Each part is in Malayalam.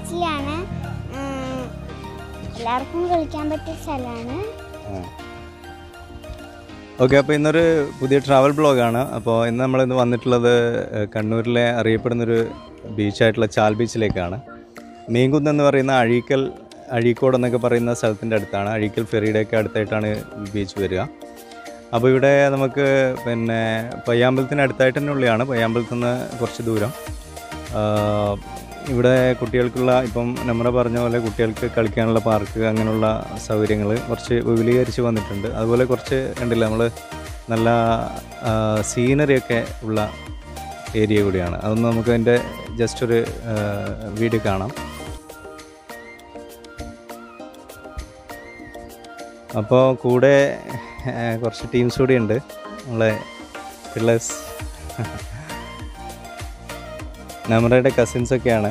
ബീച്ചിലാണ് ഉം, എല്ലാവർക്കും കളിക്കാൻ പറ്റിയ സ്ഥലമാണ് ഓക്കെ അപ്പോൾ ഇന്നൊരു പുതിയ ട്രാവൽ ബ്ലോഗാണ് അപ്പോൾ ഇന്ന് നമ്മളിന്ന് വന്നിട്ടുള്ളത് ഏഹ്, കണ്ണൂരിലെ അറിയപ്പെടുന്നൊരു ബീച്ചായിട്ടുള്ള ചാൽ ബീച്ചിലേക്കാണ് മീൻകുന്ന് എന്ന് പറയുന്ന അഴീക്കൽ അഴീക്കോട് എന്നൊക്കെ പറയുന്ന സ്ഥലത്തിൻ്റെ അടുത്താണ് അഴീക്കൽ ഫെറിയുടെയൊക്കെ അടുത്തായിട്ടാണ് ഈ ബീച്ച് വരിക അപ്പോൾ ഇവിടെ നമുക്ക് പിന്നെ പയ്യാമ്പലത്തിന് അടുത്തായിട്ട് തന്നെ ഉള്ളതാണ് പയ്യാമ്പലത്തിൽ നിന്ന് കുറച്ച് ദൂരം ആഹ്, ഇവിടെ കുട്ടികൾക്കുള്ള ഇപ്പം നമ്മുടെ പറഞ്ഞ പോലെ കുട്ടികൾക്ക് കളിക്കാനുള്ള പാർക്ക് അങ്ങനെയുള്ള സൗകര്യങ്ങൾ കുറച്ച് വിപുലീകരിച്ച് വന്നിട്ടുണ്ട് അതുപോലെ കുറച്ച് കണ്ടില്ല നമ്മൾ നല്ല സീനറി ഒക്കെ ഉള്ള ഏരിയ കൂടിയാണ് അതൊന്ന് നമുക്ക് അതിൻ്റെ ജസ്റ്റ് ഒരു വീഡിയോ കാണാം അപ്പോൾ കൂടെ ആ, കുറച്ച് ടീംസ് കൂടി ഉണ്ട് നമ്മളെ പിള്ളേഴ്സ് നമ്മുടെ കസിൻസ് ഒക്കെയാണ്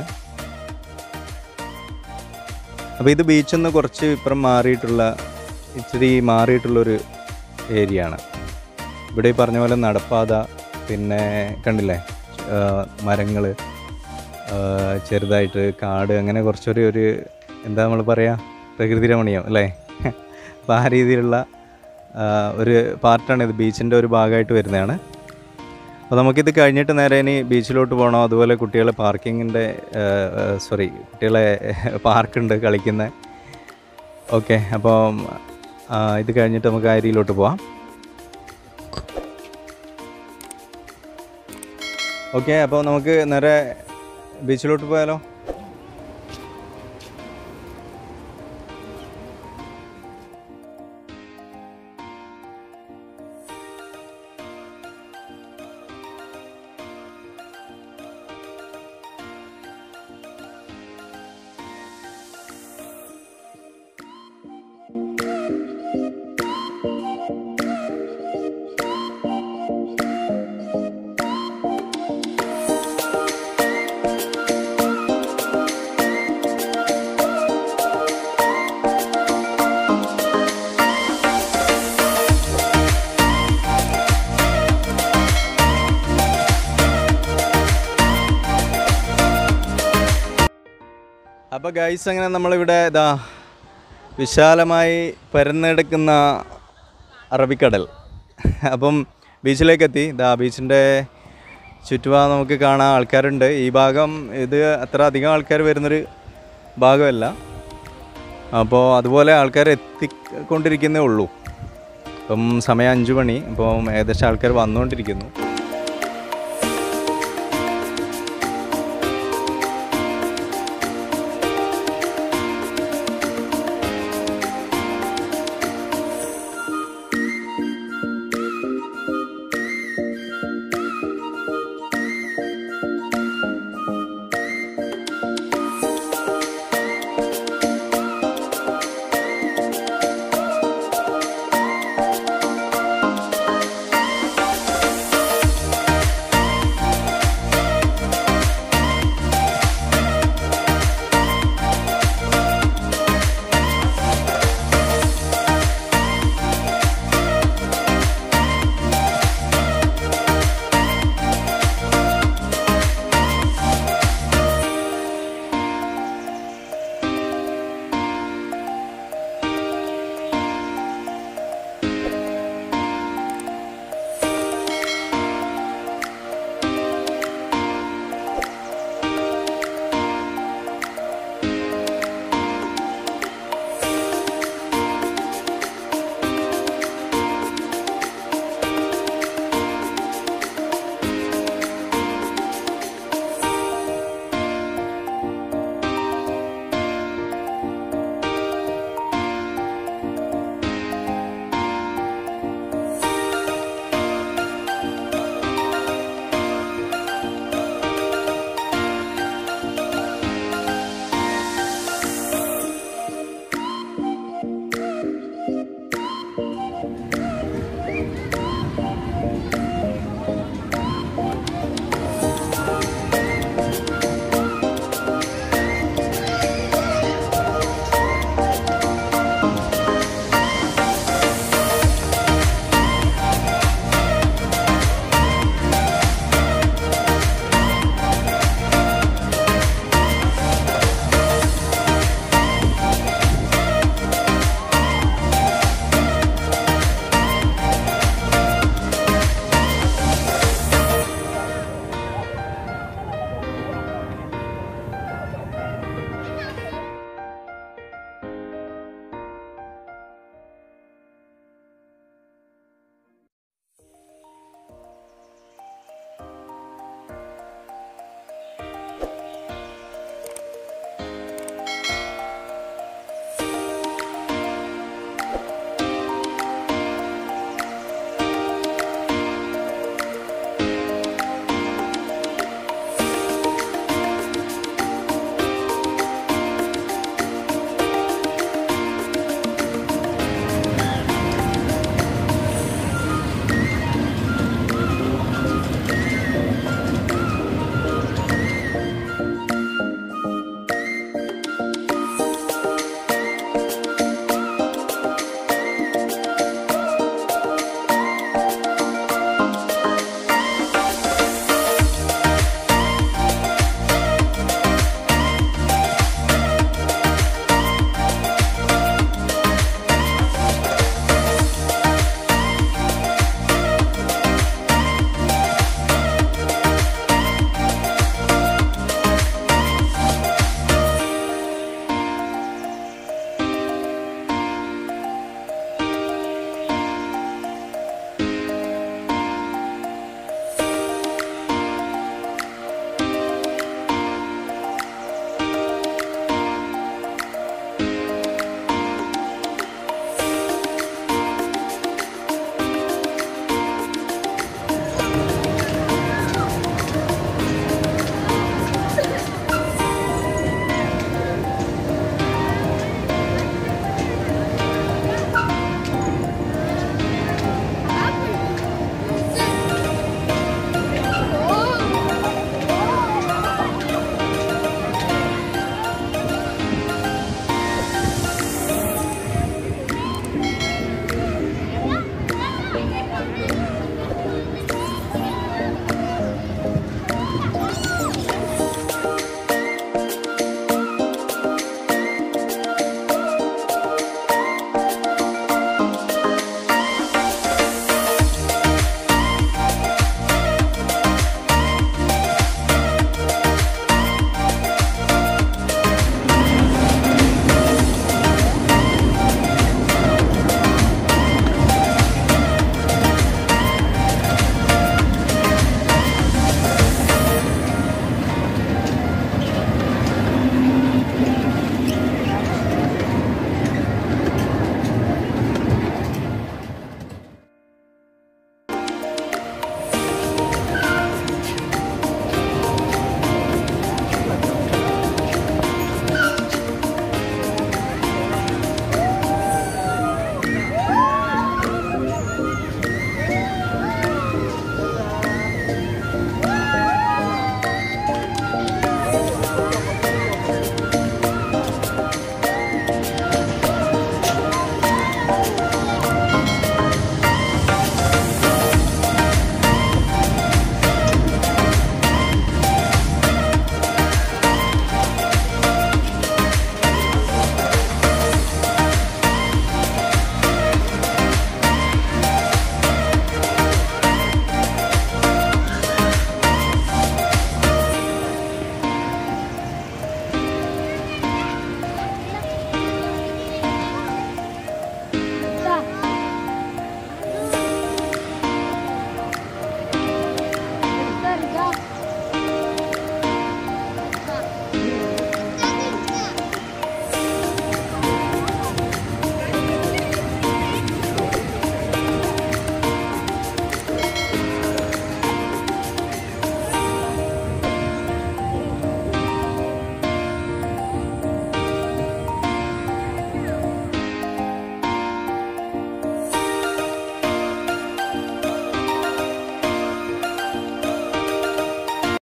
അപ്പോൾ ഇത് ബീച്ചിൽ നിന്ന് കുറച്ച് ഇപ്പുറം മാറിയിട്ടുള്ള ഇച്ചിരി മാറിയിട്ടുള്ളൊരു ഏരിയ ആണ് ഇവിടെ ഈ പറഞ്ഞ പോലെ നടപ്പാത പിന്നെ കണ്ടില്ലേ മരങ്ങൾ ചെറുതായിട്ട് കാട് അങ്ങനെ കുറച്ചൊരു ഒരു എന്താ നമ്മൾ പറയുക പ്രകൃതി രമണീയം അല്ലേ അപ്പോൾ ആ രീതിയിലുള്ള ആ, ഒരു പാർട്ടാണ് ഇത് ബീച്ചിൻ്റെ ഒരു ഭാഗമായിട്ട് വരുന്നതാണ് അപ്പോൾ നമുക്കിത് കഴിഞ്ഞിട്ട് നേരെ ഇനി ബീച്ചിലോട്ട് പോകണം അതുപോലെ കുട്ടികളെ പാർക്കിങ്ങിൻ്റെ സോറി കുട്ടികളെ പാർക്കുണ്ട് കളിക്കുന്ന ഓക്കെ അപ്പം ആ, ഇത് കഴിഞ്ഞിട്ട് നമുക്ക് ആ ഏരിയയിലോട്ട് പോവാം ഓക്കെ അപ്പോൾ നമുക്ക് നേരെ ബീച്ചിലോട്ട് പോയാലോ അപ്പോൾ ഗൈസ് അങ്ങനെ നമ്മളിവിടെ ഇതാ വിശാലമായി പരന്നെടുക്കുന്ന അറബിക്കടൽ അപ്പം ബീച്ചിലേക്ക് എത്തി ഇതാ ബീച്ചിൻ്റെ ചുറ്റുഭാഗം നമുക്ക് കാണാൻ ആൾക്കാരുണ്ട് ഈ ഭാഗം ഇത് അത്ര അധികം ആൾക്കാർ വരുന്നൊരു ഭാഗമല്ല അപ്പോൾ അതുപോലെ ആൾക്കാർ എത്തിക്കൊണ്ടിരിക്കുന്നേ ഉള്ളൂ ഇപ്പം സമയം അഞ്ച് മണി അപ്പം ഏകദേശം ആൾക്കാർ വന്നുകൊണ്ടിരിക്കുന്നു